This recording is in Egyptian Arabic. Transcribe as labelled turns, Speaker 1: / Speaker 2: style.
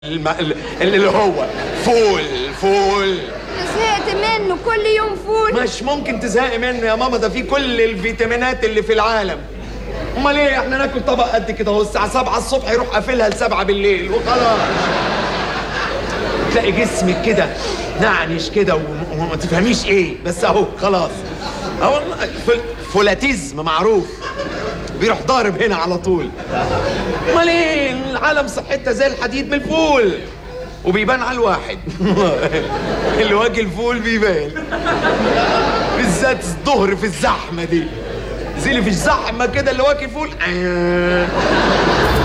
Speaker 1: الم... ال- اللي هو فول فول
Speaker 2: زهقت منه كل يوم فول
Speaker 1: مش ممكن تزهقي منه يا ماما ده فيه كل الفيتامينات اللي في العالم امال ايه احنا ناكل طبق قد كده اهو الساعه 7 الصبح يروح قافلها ل 7 بالليل وخلاص تلاقي جسمك كده نعنش كده و- وما تفهميش ايه بس اهو خلاص اه والله فل... فولاتيزم معروف بيروح ضارب هنا على طول امال ايه العالم صحتها زي الحديد من الفول وبيبان على الواحد اللي واكل فول بيبان بالذات الظهر في الزحمه دي زي اللي في الزحمه كده اللي واكل فول آه.